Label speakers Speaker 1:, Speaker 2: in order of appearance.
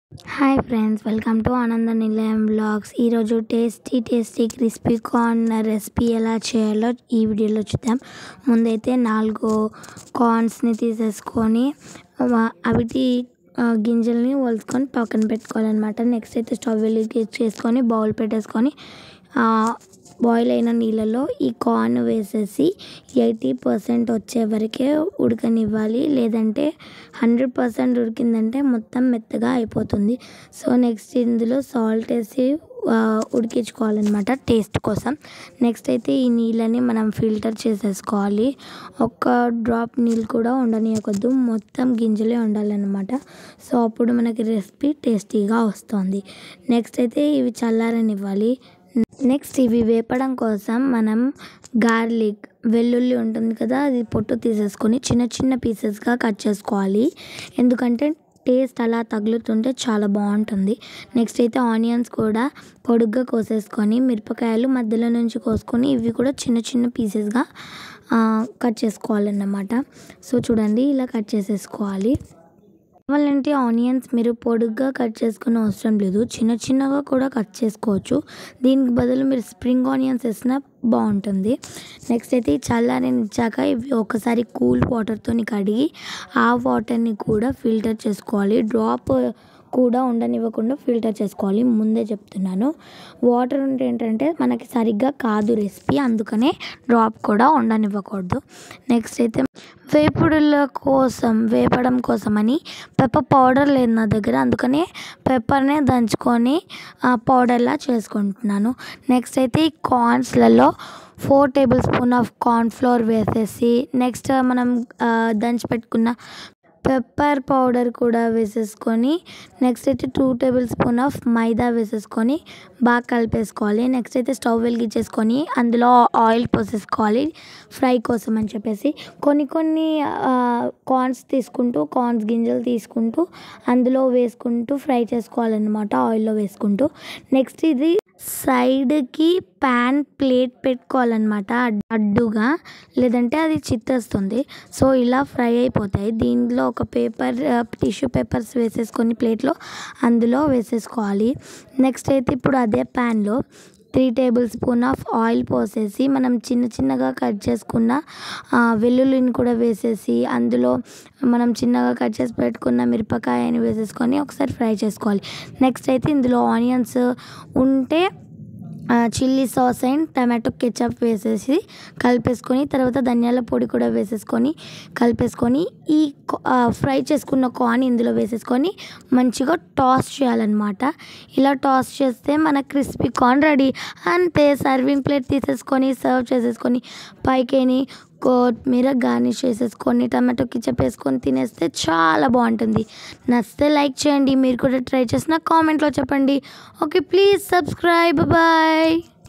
Speaker 1: hi friends welcome to ఆనంద Nilayam blogs ఈరోజు tasty tasty crispy corn recipe ఎలా చేయాలో ఈ వీడియోలో చూద్దాం ముందైతే నాలుగు కార్న్స్ని తీసేసుకొని వా- అవిటి ఆ, గింజల్ని వలుచుకొని పక్కన పెట్టుకోవాలన్నమాట నెక్స్ట్ అయితే స్టవ్ వెలిగి చేసుకొని బౌల్ పెట్టేసుకొని ఆ, బాయిల్ అయిన నీళ్ళలో ఈ కార్న్ వేసేసి ఎయిటీ పర్సెంట్ వచ్చే వరకే ఉడకనివ్వాలి లేదంటే హండ్రెడ్ పర్సెంట్ ఉడికిందంటే మొత్తం మెత్తగా అయిపోతుంది సో నెక్స్ట్ ఇందులో సాల్ట్ వేసి ఆ, ఉడికించుకోవాలన్నమాట టేస్ట్ కోసం నెక్స్ట్ అయితే ఈ నీళ్ళని మనం ఫిల్టర్ చేసేసుకోవాలి ఒక్క డ్రాప్ నీళ్ళు కూడా ఉండనీయకొద్దు మొత్తం గింజలే ఉండాలన్నమాట సో అప్పుడు మనకి రెసిపీ టేస్టీగా వస్తుంది నెక్స్ట్ అయితే ఇవి చల్లారనివ్వాలి నెక్స్ట్ ఇవి వేపడం కోసం మనం గార్లిక్ వెల్లుల్లి ఉంటుంది కదా అది పొట్టు తీసేసుకొని చిన్న చిన్న పీసెస్గా కట్ చేసుకోవాలి ఎందుకంటే టేస్ట్ అలా తగులుతుంటే చాలా బాగుంటుంది నెక్స్ట్ అయితే ఆనియన్స్ కూడా పొడుగ్గా కోసేసుకొని మిరపకాయలు మధ్యలో నుంచి కోసుకొని ఇవి కూడా చిన్న చిన్న పీసెస్గా కట్ చేసుకోవాలన్నమాట సో చూడండి ఇలా కట్ చేసేసుకోవాలి కావాలంటే ఆనియన్స్ మీరు పొడుగ్గా కట్ చేసుకునే అవసరం లేదు చిన్న చిన్నగా కూడా కట్ చేసుకోవచ్చు దీనికి బదులు మీరు స్ప్రింగ్ ఆనియన్స్ వేసినా బాగుంటుంది నెక్స్ట్ అయితే ఈ చల్లారని ఇచ్చాక ఇవి ఒకసారి కూల్ వాటర్తో కడిగి ఆ వాటర్ని కూడా ఫిల్టర్ చేసుకోవాలి డ్రాప్ కూడా ఉండనివ్వకుండా ఫిల్టర్ చేసుకోవాలి ముందే చెప్తున్నాను వాటర్ ఉంటే ఏంటంటే మనకి సరిగ్గా కాదు రెసిపీ అందుకనే డ్రాప్ కూడా ఉండనివ్వకూడదు నెక్స్ట్ అయితే వేపుడుల కోసం వేపడం కోసమని పెప్పర్ పౌడర్ లేదు నా దగ్గర అందుకనే పెప్పర్నే దంచుకొని పౌడర్లా చేసుకుంటున్నాను నెక్స్ట్ అయితే ఈ కార్న్స్లలో four table spoon of corn flour వేసేసి నెక్స్ట్ మనం ఆ, దంచి పెట్టుకున్న పెప్పర్ పౌడర్ కూడా వేసేసుకొని నెక్స్ట్ అయితే టూ టేబుల్ స్పూన్ ఆఫ్ మైదా వేసేసుకొని బాగా కలిపేసుకోవాలి నెక్స్ట్ అయితే స్టవ్ వెలిగించేసుకొని అందులో ఆయిల్ పోసేసుకోవాలి ఫ్రై కోసం అని చెప్పేసి కొన్ని కొన్ని కార్న్స్ తీసుకుంటూ కార్న్స్ గింజలు తీసుకుంటూ అందులో వేసుకుంటూ ఫ్రై చేసుకోవాలన్నమాట ఆయిల్లో వేసుకుంటూ నెక్స్ట్ ఇది సైడ్కి ప్యాన్ ప్లేట్ పెట్టుకోవాలన్నమాట అడ్- అడ్డుగా లేదంటే అది చిత్తేస్తుంది సో ఇలా ఫ్రై అయిపోతాయి దీనిలో ఒక పేపర్ టిష్యూ పేపర్స్ వేసేసుకొని ప్లేట్లో అందులో వేసేసుకోవాలి నెక్స్ట్ అయితే ఇప్పుడు అదే ప్యాన్లో three table spoon of oil పోసేసి మనం చిన్న చిన్నగా కట్ చేసుకున్న ఆ, వెల్లుల్లిని కూడా వేసేసి అందులో మనం చిన్నగా కట్ చేసి పెట్టుకున్న మిరపకాయని వేసేసుకొని ఒకసారి ఫ్రై చేసుకోవాలి నెక్స్ట్ అయితే ఇందులో ఆనియన్స్ ఉంటే chilli sauce and tomato ketchup వేసేసి కలిపేసుకొని తర్వాత ధనియాల పొడి కూడా వేసేసుకొని కలిపేసుకొని ఈ క- ఆ, ఫ్రై చేసుకున్న కార్న్ ఇందులో వేసేసుకొని మంచిగా టాస్ చేయాలన్నమాట ఇలా టాస్ చేస్తే మన క్రిస్పీ కార్న్ రెడీ అంతే సర్వింగ్ ప్లేట్ తీసేసుకొని సర్వ్ చేసేసుకొని పైకేని కొత్తిమీర గార్నిష్ చేసేసుకొని టమాటో కిచప్ వేసుకొని తినేస్తే చాలా బాగుంటుంది నచ్చితే లైక్ చేయండి మీరు కూడా ట్రై చేసిన కామెంట్లో చెప్పండి ఓకే ప్లీజ్ సబ్స్క్రైబ్ బాయ్